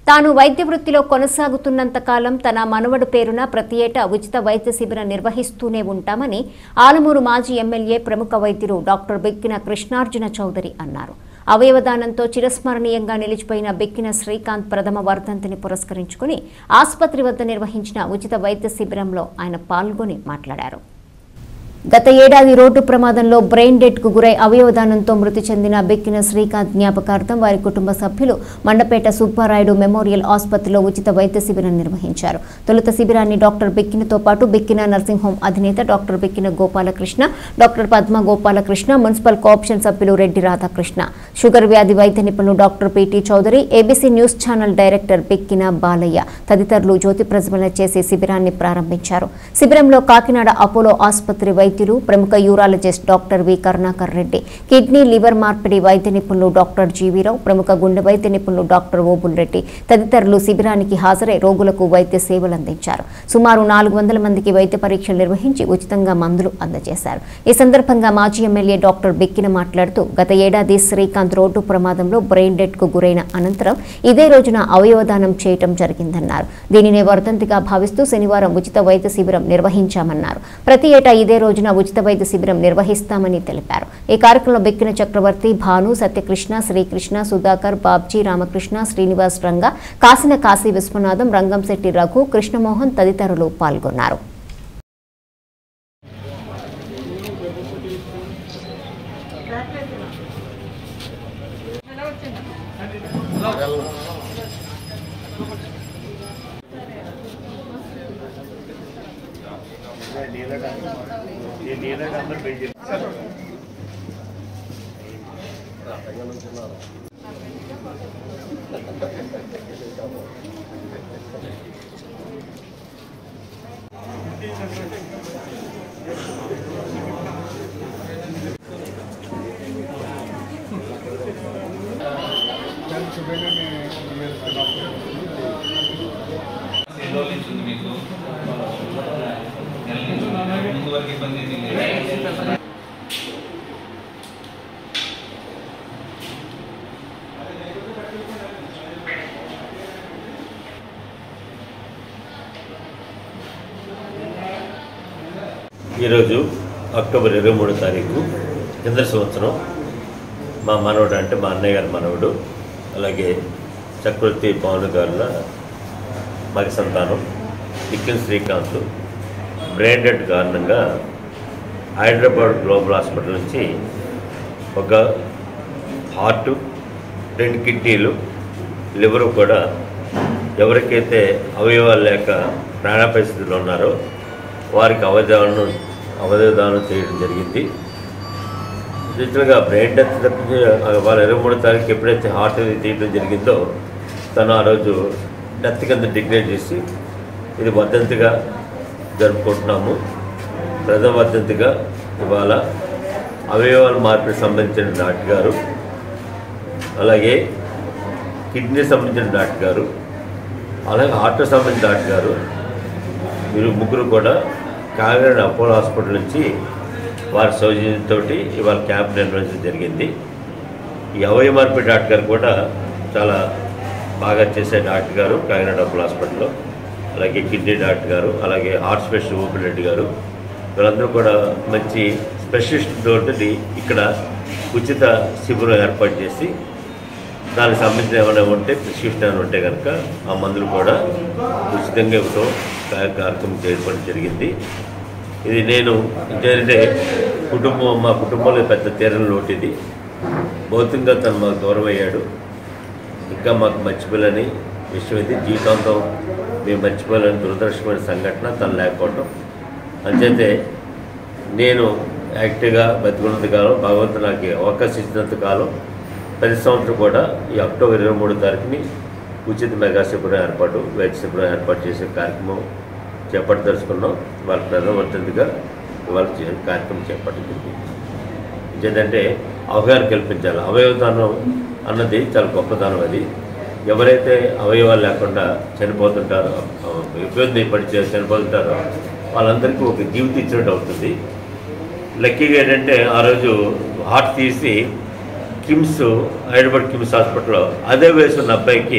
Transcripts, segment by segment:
తాను వైద్య వృత్తిలో కొనసాగుతున్నంత కాలం తన మనవడు పేరున ప్రతి ఏటా ఉచిత వైద్య శిబిరం నిర్వహిస్తూనే ఉంటామని ఆలమూరు మాజీ ఎమ్మెల్యే ప్రముఖ వైద్యులు డాక్టర్ బెక్కిన కృష్ణార్జున చౌదరి అన్నారు అవయవదానంతో చిరస్మరణీయంగా నిలిచిపోయిన బెక్కిన శ్రీకాంత్ ప్రథమ వర్ధంతిని పురస్కరించుకుని ఆసుపత్రి వద్ద నిర్వహించిన ఉచిత వైద్య శిబిరంలో ఆయన పాల్గొని మాట్లాడారు గత ఏడాది రోడ్డు ప్రమాదంలో బ్రెయిన్ డెడ్ కు గురై అవయవదానంతో మృతి చెందిన బెక్కిన శ్రీకాంత్ జ్ఞాపకార్థం వారి కుటుంబ సభ్యులు మండపేట సుబ్బారాయుడు మెమోరియల్ ఆసుపత్రిలో ఉచిత వైద్య శిబిరం నిర్వహించారు తొలుత శిబిరాన్ని డాక్టర్ బెక్కినతో పాటు బెక్కిన నర్సింగ్ హోం అధినేత doctor Bekkina Gopalakrishna doctor Padma Gopalakrishna municipal cooption సభ్యులు రెడ్డి రాధాకృష్ణ షుగర్ వ్యాధి వైద్య నిపుణులు doctor PT Chowdary ABC news channel director Bekkina Balayya తదితరులు జ్యోతి ప్రజ్వలన చేసి శిబిరాన్ని ప్రారంభించారు శిబిరంలో కాకినాడ అపోలో ఆసుపత్రి వైద్యులు ప్రముఖ urologist doctor V Karunakar Reddy kidney liver మార్పిడి వైద్య నిపుణులు డాక్టర్ జీవీరావు ప్రముఖ గుండె వైద్య నిపుణులు డాక్టర్ ఓబుల్ రెడ్డి తదితరులు శిబిరానికి హాజరై రోగులకు వైద్య సేవలు అందించారు సుమారు నాలుగు వందల మందికి వైద్య పరీక్షలు నిర్వహించి ఉచితంగా మందులు అందజేశారు ఈ సందర్భంగా మాజీ ఎమ్మెల్యే డాక్టర్ బెక్కిన మాట్లాడుతూ గత ఏడాది శ్రీకాంత్ రోడ్డు ప్రమాదంలో బ్రెయిన్ డెడ్ కు గురైన అనంతరం ఇదే రోజున అవయవదానం చేయటం జరిగిందన్నారు దీనినే వర్ధంతిగా భావిస్తూ శనివారం ఉచిత వైద్య శిబిరం నిర్వహించామన్నారు ప్రతి ఏటా ఇదే రోజున ఉచిత వైద్య శిబిరం నిర్వహిస్తామని తెలిపారు ఈ కార్యక్రమంలో బెక్కిన చక్రవర్తి భాను సత్యకృష్ణ శ్రీకృష్ణ సుధాకర్ బాబ్జీ రామకృష్ణ శ్రీనివాస్ రంగ కాసిన కాశీ విశ్వనాథం రంగంశెట్టి రఘు కృష్ణమోహన్ తదితరులు పాల్గొన్నారు ఎన్ని రోజుల నుంచి ఉంది మీకు నెల నుంచి ఉందా? ముందు వరకు ఇబ్బంది ఏమీ లేదు ఈరోజు అక్టోబర్ ఇరవై మూడో తారీఖు కింద సంవత్సరం మా మనవడు అంటే మా అన్నయ్య గారి మనవడు అలాగే చక్రవర్తి పవన్ గారుల మగ సంతానం నిఖిల్ శ్రీకాంత్ బ్రెయిన్ డెడ్ కారణంగా హైదరాబాద్ గ్లోబల్ హాస్పిటల్ నుంచి ఒక హార్ట్ రెండు కిడ్నీలు లివర్ కూడా ఎవరికైతే అవయవాలు లేక ప్రాణ పరిస్థితుల్లో ఉన్నారో వారికి అవయదానం అవయవదానం చేయడం జరిగింది డిజిటల్గా బ్రెయిన్ డెత్ తప్పించి వాళ్ళ ఇరవై మూడో తారీఖు ఎప్పుడైతే హార్ట్ తీయడం జరిగిందో తను ఆ రోజు డెత్ కింద డిక్లేర్ చేసి ఇది వర్ధంతిగా జరుపుకుంటున్నాము ప్రథమ వర్ధంతిగా ఇవాళ అవయవాల మార్పిడి సంబంధించిన డాక్టర్ గారు అలాగే కిడ్నీ సంబంధించిన డాక్టర్ గారు అలాగే హార్ట్ సంబంధించిన డాక్టర్ గారు వీరు ముగ్గురు కూడా కాకినాడ అపోలో హాస్పిటల్ నుంచి వారి సౌజన్యంతో ఇవాళ క్యాంప్ నిర్వహించడం జరిగింది ఈ అవయ మార్పిడి డాక్టర్ గారు కూడా చాలా బాగా చేసే డాక్టర్ గారు కాకినాడ అపోలో హాస్పిటల్లో అలాగే కిడ్నీ డాక్టర్ గారు అలాగే హార్ట్ స్పెషల్ ఓపీ రెడ్డి గారు వీళ్ళందరూ కూడా మంచి స్పెషలిస్ట్ తోటి ఇక్కడ ఉచిత శిబిరం ఏర్పాటు చేసి దానికి సంబంధించిన ఏమైనా ఉంటే ప్రిస్క్రిప్షన్ ఏమైనా ఉంటే కనుక ఆ మందులు కూడా ఉచితంగా ఇవ్వడం కా- కార్యక్రమం చేయడం జరిగింది ఇది నేను ఏంటంటే కుటుంబం మా కుటుంబంలో పెద్ద తీరని లోటు ఇది భౌతికంగా తను మాకు దూరం అయ్యాడు ఇంకా మాకు మర్చిపోలేని విషయం ఇది జీవితాంతం మేము మర్చిపోలేని దురదృష్టమైన సంఘటన తను లేకపోవడం అంచేతే నేను యాక్టివ్గా బతికున్నంత కాలం భగవంతుడు నాకు అవకాశం ఇచ్చినంత కాలం ప్రతి సంవత్సరం కూడా ఈ అక్టోబర్ ఇరవై మూడో తారీఖుని ఉచిత మెగా శిబిరం ఏర్పాటు వైద్య శిబిరం ఏర్పాటు చేసే కార్యక్రమం చేపట్టదలుచుకున్నాం వాళ్ళ ప్రథమవర్తంతిగా ఇవాళ చే- కార్యక్రమం చేపట్టింది ఏంటంటే అవగాహన కల్పించాలి అవయవదానం అన్నది చాలా గొప్పదానం అది ఎవరైతే అవయవాలు లేకుండా చనిపోతుంటారో ఆ, ఇబ్బంది పడి చే- చనిపోతుంటారో వాళ్ళందరికీ ఒక జీవితం ఇచ్చినట్టు అవుతుంది లక్కీగా ఏంటంటే ఆ రోజు హార్ట్ తీసి కిమ్స్ హైదరాబాద్ కిమ్స్ హాస్పిటల్లో అదే వయసు ఉన్న అబ్బాయికి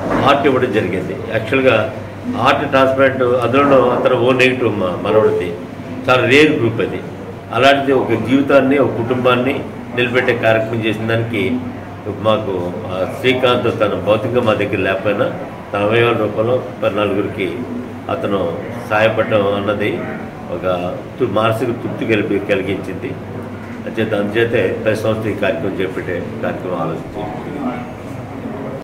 హార్ట్ ఇవ్వడం జరిగింది యాక్చువల్గా హార్ట్ ట్రాన్స్ప్లాంట్ అందులో అతను ఓ నెగిటివ్ మా మనవడిది చాలా రేర్ గ్రూప్ అది అలాంటిది ఒక జీవితాన్ని ఒక కుటుంబాన్ని నిలబెట్టే కార్యక్రమం చేసిన దానికి మాకు ఆ శ్రీకాంత్ తన భౌతికంగా మా దగ్గర లేకపోయినా తన అవయవాల రూపంలో పది నలుగురికి అతను సహాయపడటం అన్నది ఒక తృ- మానసిక తృప్తి కలిపి కలిగించింది అంచేత అందుచేతే ప్రతి సంవత్సరం ఈ కార్యక్రమం చేపట్టే కార్యక్రమం ఆలోచించింది